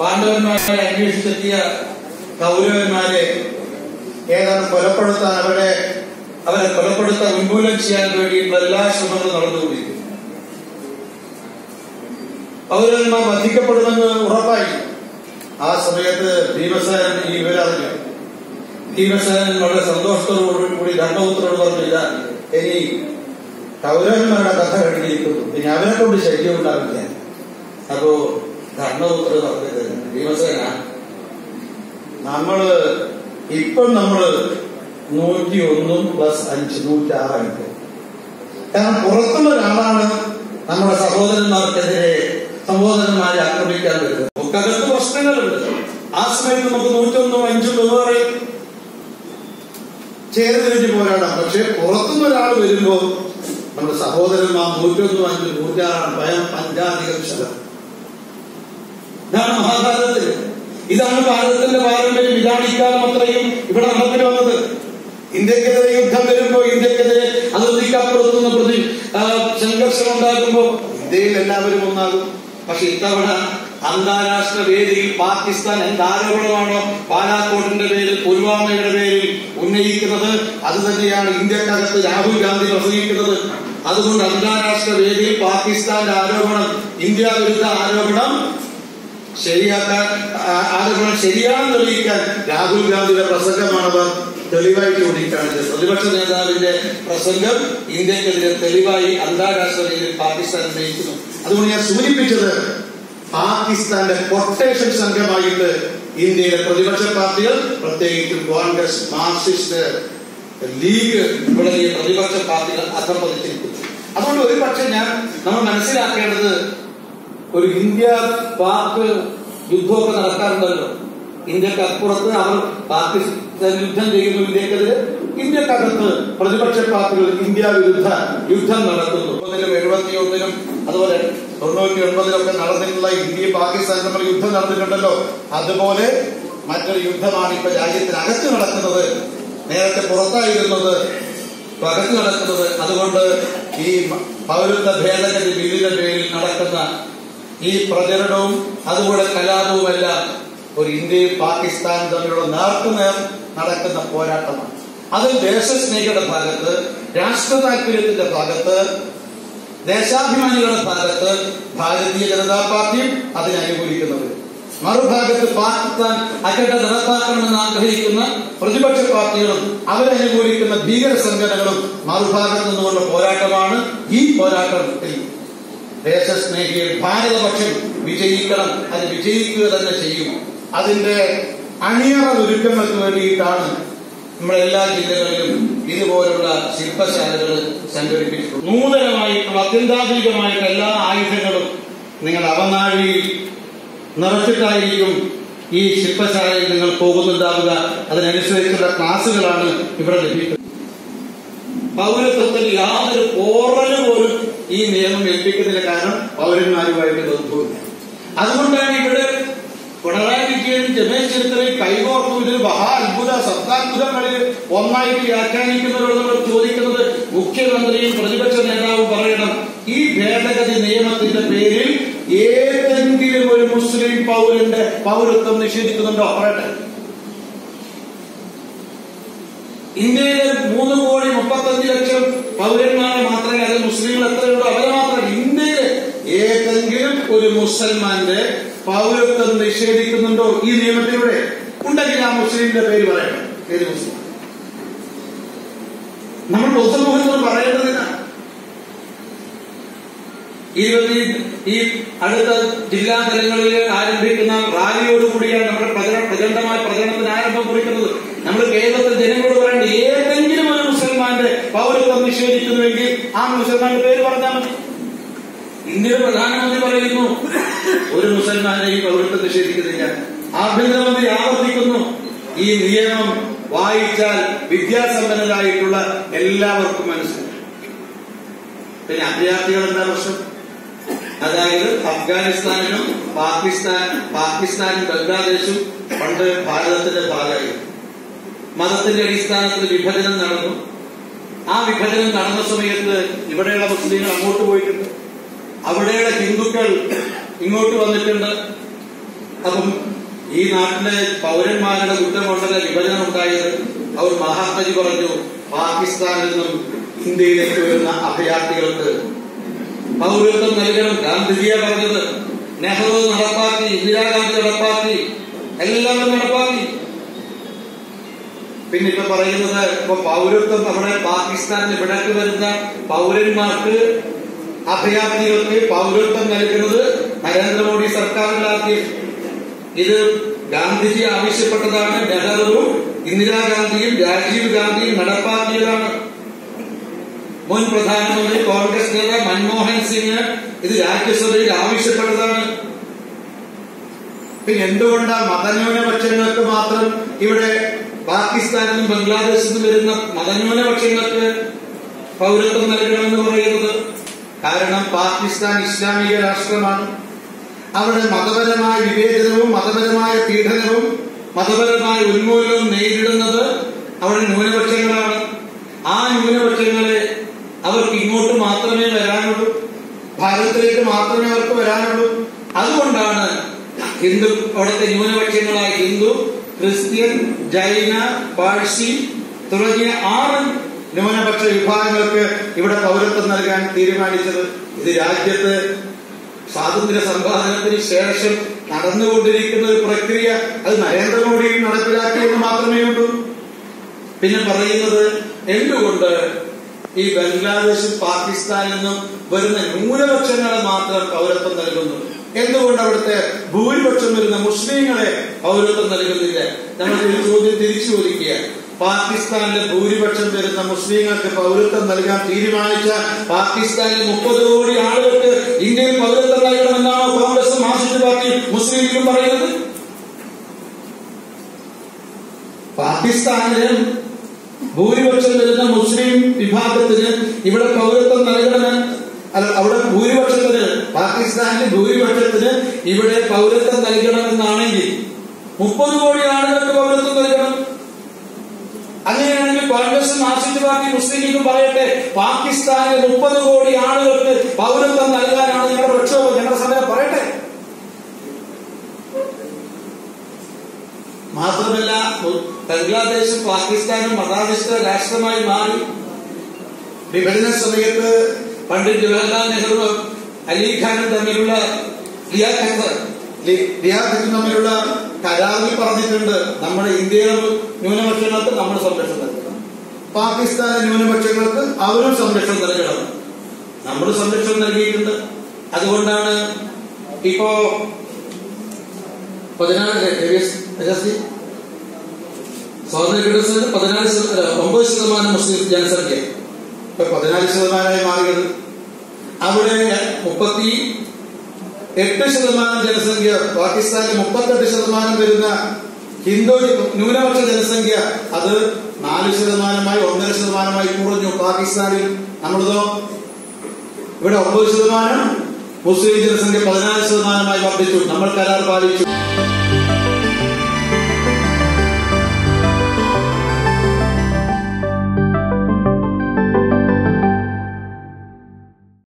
പാണ്ഡവന്മാരെ അന്വേഷിച്ചെത്തിയ കൗരവന്മാരെ ഏതാണ്ട് കൊലപ്പെടുത്താൻ അവരെ അവരെ കൊലപ്പെടുത്താൻ ഉന്മൂലനം ചെയ്യാൻ വേണ്ടിയിട്ടുള്ള എല്ലാ ശ്രമങ്ങളും നടന്നുകൊണ്ടിരിക്കുന്നു പൗരന്മാർ വധിക്കപ്പെടുമെന്ന് ഉറപ്പായി ആ സമയത്ത് ഭീമസേനൻ ഈ വിവരം അറിഞ്ഞു ഭീമസേനൻ വളരെ സന്തോഷത്തോടു കൂടി ധർമ്മപുത്രോട് പറഞ്ഞില്ല ഇനി കൗരവന്മാരുടെ കഥ കഴിഞ്ഞിരിക്കുന്നു ഇനി അവരെ കൊണ്ട് ശല്യം ഉണ്ടാവില്ല അപ്പോ ധർമ്മപുത്ര പറഞ്ഞത് ഭീമസേന നമ്മള് ഇപ്പം നമ്മള് നൂറ്റി ഒന്നും പ്ലസ് അഞ്ച് നൂറ്റി ആറായിട്ട് കാരണം പുറത്തുള്ള ഒരാളാണ് നമ്മുടെ സഹോദരന്മാർക്കെതിരെ സഹോദരന്മാരെ ആക്രമിക്കാൻ വരുന്നത് നമുക്കകത്ത് പ്രശ്നങ്ങളുണ്ട് ആ സമയത്ത് നമുക്ക് നൂറ്റൊന്നും അഞ്ചും വേറെ ചേർന്ന് കഴിഞ്ഞ് പോരാടാം പക്ഷെ പുറത്തുനിന്ന് ഒരാൾ വരുമ്പോ നമ്മുടെ സഹോദരന്മാർ നൂറ്റൊന്നും അഞ്ചും നൂറ്റാറാണ് ഭയം പഞ്ചാധികം ശതം ഇതാണ് മഹാഭാരതത്തിൽ ഇതാണ് ഭാരതത്തിന്റെ പാരമ്പര്യം ഇതാണ് ഇക്കാലം അത്രയും ഇവിടെ നടപ്പിൽ വന്നത് ഇന്ത്യക്കെതിരെ യുദ്ധം വരുമ്പോ ഇന്ത്യക്കെതിരെ അതിർത്തിക്കപ്പുറത്തുനിന്ന് പ്രതി ആ, സംഘർഷം ഉണ്ടാകുമ്പോ ഇന്ത്യയിൽ എല്ലാവരും ഒന്നാകും പക്ഷെ ഇത്തവണ അന്താരാഷ്ട്ര വേദിയിൽ പാകിസ്ഥാൻ എന്ത് ആരോപണമാണോ ബാലാക്കോട്ടിന്റെ പേരിൽ പുൽവാമയുടെ പേരിൽ ഉന്നയിക്കുന്നത് അത് തന്നെയാണ് ഇന്ത്യക്കകത്ത് രാഹുൽ ഗാന്ധി പ്രസംഗിക്കുന്നത് അതുകൊണ്ട് അന്താരാഷ്ട്ര വേദിയിൽ പാകിസ്ഥാന്റെ ആരോപണം ഇന്ത്യ വിരുദ്ധ ആരോപണം ശരിയാക്കാൻ ആ- ആരോപണം ശരിയാണെന്ന് തെളിയിക്കാൻ രാഹുൽ ഗാന്ധിയുടെ പ്രസംഗമാണവർ തെളിവായി ചൂണ്ടിക്കാണിച്ചത് പ്രതിപക്ഷ നേതാവിന്റെ പ്രസംഗം ഇന്ത്യക്കെതിരെ തെളിവായി അന്താരാഷ്ട്ര രീതിയിൽ പാകിസ്ഥാൻ ഉന്നയിക്കുന്നു അതുകൊണ്ട് ഞാൻ സൂചിപ്പിച്ചത് പാകിസ്ഥാന്റെ കൊട്ടേഷൻ സംഘമായിട്ട് ഇന്ത്യയിലെ പ്രതിപക്ഷ പാർട്ടികൾ പ്രത്യേകിച്ചും കോൺഗ്രസ് മാർക്സിസ്റ്റ് ലീഗ് തുടങ്ങിയ പ്രതിപക്ഷ പാർട്ടികൾ അധപ്പതിച്ചിരിക്കുന്നു അതുകൊണ്ട് ഒരു പക്ഷേ ഞാൻ നമ്മൾ മനസ്സിലാക്കേണ്ടത് ഒരു ഇന്ത്യ പാക് യുദ്ധമൊക്കെ നടക്കാറുണ്ടല്ലോ ഇന്ത്യക്ക് അപ്പുറത്ത് അവർ പാകിസ്ഥാൻ യുദ്ധം ചെയ്യുന്നു ഇന്ത്യക്കെതിരെ ഇന്ത്യക്കകത്ത് പ്രതിപക്ഷ പാർട്ടികൾ ഇന്ത്യ വിരുദ്ധ യുദ്ധം നടത്തുന്നു ഒന്നിലും എഴുപത്തി ഒന്നിലും അതുപോലെ തൊണ്ണൂറ്റി ഒൻപതിലൊക്കെ നടന്നിട്ടുള്ള ഇന്ത്യ പാകിസ്ഥാൻ തമ്മിൽ യുദ്ധം നടന്നിട്ടുണ്ടല്ലോ അതുപോലെ മറ്റൊരു യുദ്ധമാണ് ഇപ്പൊ രാജ്യത്തിനകത്ത് നടക്കുന്നത് നേരത്തെ പുറത്തായിരുന്നത് ഇപ്പൊ അകത്ത് നടക്കുന്നത് അതുകൊണ്ട് ഈ പൗരത്വ ഭേദഗതി ബില്ലിന്റെ പേരിൽ നടക്കുന്ന ഈ പ്രചരണവും അതുപോലെ കലാപവുമെല്ലാം ഒരു ഇന്ത്യയും പാകിസ്ഥാനും തമ്മിലുള്ള നേർക്കുനേർ നടക്കുന്ന പോരാട്ടമാണ് അതിൽ ദേശസ്നേഹിയുടെ ഭാഗത്ത് രാഷ്ട്ര താല്പര്യത്തിന്റെ ഭാഗത്ത് ദേശാഭിമാനികളുടെ ഭാഗത്ത് ഭാരതീയ ജനതാ പാർട്ടിയും അതിനെ അനുകൂലിക്കുന്നവർ മറുഭാഗത്ത് പാകിസ്ഥാൻ അക്കട്ട നടപ്പാക്കണമെന്ന് ആഗ്രഹിക്കുന്ന പ്രതിപക്ഷ പാർട്ടികളും അവരനുകൂലിക്കുന്ന ഭീകര സംഘടനകളും മറുഭാഗത്ത് നിന്നുകൊണ്ടുള്ള പോരാട്ടമാണ് ഈ പോരാട്ടത്തിൽ ദേശസ്നേഹിയിൽ ഭാരതപക്ഷം വിജയിക്കണം അത് വിജയിക്കുക തന്നെ ചെയ്യും അതിന്റെ അണിയറ ഒരുക്കങ്ങൾക്ക് വേണ്ടിയിട്ടാണ് നമ്മുടെ എല്ലാ ജില്ലകളിലും ഇതുപോലുള്ള ശില്പശാലകൾ സംഘടിപ്പിച്ചിട്ടുണ്ട് നൂതനമായിട്ടുള്ള അത്യന്താധുനികമായിട്ടുള്ള എല്ലാ ആയുധങ്ങളും നിങ്ങൾ അവനാഴിയിൽ നിറച്ചിട്ടായിരിക്കും ഈ ശില്പശാലയിൽ നിങ്ങൾ പോകുന്നുണ്ടാവുക അതിനനുസരിച്ചുള്ള ക്ലാസ്സുകളാണ് ഇവിടെ ലഭിക്കുന്നത് പൗരത്വത്തിൽ യാതൊരു പോറല് പോലും ഈ നിയമം ഏൽപ്പിക്കുന്നതിന് കാരണം പൗരന്മാരുമായിട്ട് ബന്ധവുമില്ല അതുകൊണ്ടാണ് ഇവിടെ പിണറായി വിജയനും രമേശ് ചെന്നിത്തലയും കൈകോർത്തും ഇതിൽ മഹാ അത്ഭുത സത്താത്ഭുതങ്ങളിൽ ഒന്നായിട്ട് വ്യാഖ്യാനിക്കുന്നവരോട് നമ്മൾ ചോദിക്കുന്നത് മുഖ്യമന്ത്രിയും പ്രതിപക്ഷ നേതാവും പറയണം ഈ ഭേദഗതി നിയമത്തിന്റെ പേരിൽ ഏതെങ്കിലും ഒരു മുസ്ലിം പൗരന്റെ പൗരത്വം നിഷേധിക്കുന്നുണ്ടോ പറയട്ടെ ഇന്ത്യയിലെ മൂന്ന് കോടി മുപ്പത്തഞ്ച് ലക്ഷം പൗരന്മാരെ മാത്രമേ അത് മുസ്ലിങ്ങൾ എത്രയുണ്ടോ അവരെ മാത്രം ഇന്ത്യയിലെ ഏതെങ്കിലും ഒരു മുസൽമാന്റെ പൗരത്വം നിഷേധിക്കുന്നുണ്ടോ ഈ നിയമത്തിലൂടെ ഉണ്ടെങ്കിൽ ആ മുസ്ലിമിന്റെ പേര് പറയണം ഏത് മുസ്ലിം നമ്മൾ പൊതുസമൂഹത്തോട് പറയേണ്ടതിനാ ഇരുപത്തി ഈ അടുത്ത ജില്ലാ തലങ്ങളിൽ ആരംഭിക്കുന്ന റാലിയോടുകൂടിയാണ് നമ്മുടെ പ്രചരണ പ്രചണ്ഡമായ പ്രചരണത്തിന് ആരംഭം കുറിക്കുന്നത് നമ്മൾ കേരളത്തിൽ ജനങ്ങളോട് പറയേണ്ട ഏതെങ്കിലും ഒരു മുസൽമാന്റെ പൗരത്വം നിഷേധിക്കുന്നുവെങ്കിൽ ആ മുസൽമാന്റെ പേര് പറഞ്ഞാൽ മതി ഇന്ത്യയുടെ പ്രധാനമന്ത്രി പറയുന്നു ഒരു മുസൽമാനെ ഈ പൗരത്വം നിഷേധിക്കുന്നില്ല ആഭ്യന്തരമന്ത്രി ആവർത്തിക്കുന്നു ഈ നിയമം വായിച്ചാൽ വിദ്യാസമ്പന്നരായിട്ടുള്ള എല്ലാവർക്കും മനസ്സിലാക്കും പിന്നെ അഭയാർത്ഥികൾ എന്താ പ്രശ്നം അതായത് അഫ്ഗാനിസ്ഥാനിലും പാകിസ്ഥാൻ പാകിസ്ഥാനും ബംഗ്ലാദേശും പണ്ട് ഭാരതത്തിന്റെ ഭാഗമായി മതത്തിന്റെ അടിസ്ഥാനത്തിൽ വിഭജനം നടന്നു ആ വിഭജനം നടന്ന സമയത്ത് ഇവിടെയുള്ള മുസ്ലിങ്ങൾ അങ്ങോട്ട് പോയിട്ടുണ്ട് അവിടെയുള്ള ഹിന്ദുക്കൾ ഇങ്ങോട്ട് വന്നിട്ടുണ്ട് അപ്പം ഈ നാട്ടിലെ പൗരന്മാരുടെ കുറ്റമണ്ഡല വിഭജനം ഉണ്ടായത് അവർ മഹാത്മജി പറഞ്ഞു പാകിസ്ഥാനിൽ നിന്നും ഇന്ത്യയിലേക്ക് വരുന്ന അഭയാർത്ഥികൾക്ക് പൗരത്വം നൽകണം ഗാന്ധിജിയ പറഞ്ഞത് നെഹ്റു നടപ്പാക്കി ഇന്ദിരാഗാന്ധി നടപ്പാക്കി എല്ലാവരും നടപ്പാക്കി പിന്നെ ഇപ്പൊ പറയുന്നത് ഇപ്പൊ പൗരത്വം നമ്മുടെ പാകിസ്ഥാനിൽ ഇവിടേക്ക് വരുന്ന പൗരന്മാർക്ക് അഭയാർത്ഥികൾക്ക് പൗരത്വം നൽകുന്നത് നരേന്ദ്രമോദി സർക്കാരിലാക്കി ഇത് ഗാന്ധിജി ആവശ്യപ്പെട്ടതാണ് നെഹ്റുവും ഇന്ദിരാഗാന്ധിയും രാജീവ് ഗാന്ധിയും നടപ്പാക്കിയതാണ് മുൻ പ്രധാനമന്ത്രി കോൺഗ്രസ് നേതാവ് മൻമോഹൻ സിംഗ് ഇത് രാജ്യസഭയിൽ ആവശ്യപ്പെട്ടതാണ് പിന്നെ എന്തുകൊണ്ടാണ് മതന്യൂനപക്ഷങ്ങൾക്ക് മാത്രം ഇവിടെ പാകിസ്ഥാനിൽ നിന്നും ബംഗ്ലാദേശിൽ നിന്നും വരുന്ന മതന്യൂനപക്ഷങ്ങൾക്ക് പൗരത്വം നൽകണമെന്ന് പറയുന്നത് കാരണം പാകിസ്ഥാൻ ഇസ്ലാമിക രാഷ്ട്രമാണ് അവിടെ മതപരമായ വിവേചനവും മതപരമായ പീഡനവും മതപരമായ ഉന്മൂലനവും നേരിടുന്നത് അവിടെ ന്യൂനപക്ഷങ്ങളാണ് ആ ന്യൂനപക്ഷങ്ങളെ അവർക്ക് ഇങ്ങോട്ട് മാത്രമേ വരാനുള്ളൂ ഭാരതത്തിലേക്ക് മാത്രമേ അവർക്ക് വരാനുള്ളൂ അതുകൊണ്ടാണ് ഹിന്ദു അവിടുത്തെ ന്യൂനപക്ഷങ്ങളായ ഹിന്ദു ക്രിസ്ത്യൻ ജൈന പാഴ്സി തുടങ്ങിയ ആറ് ന്യൂനപക്ഷ വിഭാഗങ്ങൾക്ക് ഇവിടെ പൗരത്വം നൽകാൻ തീരുമാനിച്ചത് ഇത് രാജ്യത്ത് സ്വാതന്ത്ര്യ സമ്പാദനത്തിന് ശേഷം നടന്നുകൊണ്ടിരിക്കുന്ന ഒരു പ്രക്രിയ അത് നരേന്ദ്രമോദിയും നടപ്പിലാക്കിയെന്ന് മാത്രമേ ഉള്ളൂ പിന്നെ പറയുന്നത് എന്തുകൊണ്ട് ഈ ബംഗ്ലാദേശും പാകിസ്ഥാനിൽ നിന്നും വരുന്ന ന്യൂനപക്ഷങ്ങളെ മാത്രം പൗരത്വം നൽകുന്നു എന്തുകൊണ്ട് അവിടുത്തെ ഭൂരിപക്ഷം വരുന്ന മുസ്ലിങ്ങളെ പൗരത്വം നൽകുന്നില്ല നമ്മൾ ഈ ചോദ്യം തിരിച്ചു ചോദിക്കുക പാകിസ്ഥാനിലെ ഭൂരിപക്ഷം വരുന്ന മുസ്ലിങ്ങൾക്ക് പൗരത്വം നൽകാൻ തീരുമാനിച്ച പാകിസ്ഥാനിലെ മുപ്പത് കോടി ആളുകൾക്ക് ഇന്ത്യയിൽ പൗരത്വം നൽകണമെന്നാണോ കോൺഗ്രസും മാർക്സിസ്റ്റ് പാർട്ടിയും മുസ്ലിം ലീഗും പറയുന്നത് പാകിസ്ഥാനിലെ ഭൂരിപക്ഷം വരുന്ന മുസ്ലിം വിഭാഗത്തിന് ഇവിടെ പൗരത്വം നൽകണമെന്ന് അല്ല അവിടെ ഭൂരിപക്ഷത്തിന് പാകിസ്ഥാനിലെ ഭൂരിപക്ഷത്തിന് ഇവിടെ പൗരത്വം നൽകണമെന്നാണെങ്കിൽ മുപ്പത് കോടി ആളുകൾക്ക് പൗരത്വം നൽകണം അങ്ങനെയാണെങ്കിൽ കോൺഗ്രസ് മാർക്സിസ്റ്റ് പാർട്ടി മുസ്ലിം ലീഗും പറയട്ടെ പാകിസ്ഥാനിലെ മുപ്പത് കോടി ആളുകൾക്ക് പൗരത്വം നൽകാനാണ് ഞങ്ങളുടെ പ്രക്ഷോഭം ഞങ്ങളുടെ സമരം പറയട്ടെ മാത്രമല്ല ബംഗ്ലാദേശും പാകിസ്ഥാനും മതാധിഷ്ഠിത രാഷ്ട്രമായി മാറി വിഭജന സമയത്ത് പണ്ഡിറ്റ് ജവഹർലാൽ നെഹ്റു അലിഖാനും തമ്മിലുള്ള ലിയാഖത്ത് ലിയാഖത്തും തമ്മിലുള്ള കരാറിൽ പറഞ്ഞിട്ടുണ്ട് നമ്മുടെ ഇന്ത്യയിലെ ന്യൂനപക്ഷങ്ങൾക്ക് നമ്മൾ സംരക്ഷണം നൽകണം പാകിസ്ഥാനിലെ ന്യൂനപക്ഷങ്ങൾക്ക് അവരും സംരക്ഷണം നൽകണം നമ്മൾ സംരക്ഷണം നൽകിയിട്ടുണ്ട് അതുകൊണ്ടാണ് ഇപ്പോ പതിനാല് രജസ്തി സ്വാതന്ത്ര്യ കിടന്നത് പതിനാല് ശത- അല്ല, ഒമ്പത് ശതമാനം മുസ്ലിം ജനസംഖ്യ ഇപ്പൊ പതിനാല് ശതമാനമായി മാറിയത് അവിടെ മുപ്പത്തി എട്ട് ശതമാനം ജനസംഖ്യ പാകിസ്ഥാനിൽ മുപ്പത്തെട്ട് ശതമാനം വരുന്ന ഹിന്ദു ന്യൂനപക്ഷ ജനസംഖ്യ അത് നാല് ശതമാനമായി ഒന്നര ശതമാനമായി കുറഞ്ഞു പാകിസ്ഥാനിൽ നമ്മളതോ ഇവിടെ ഒമ്പത് ശതമാനം മുസ്ലിം ജനസംഖ്യ പതിനാല് ശതമാനമായി വർദ്ധിച്ചു നമ്മൾ കരാർ പാലിച്ചു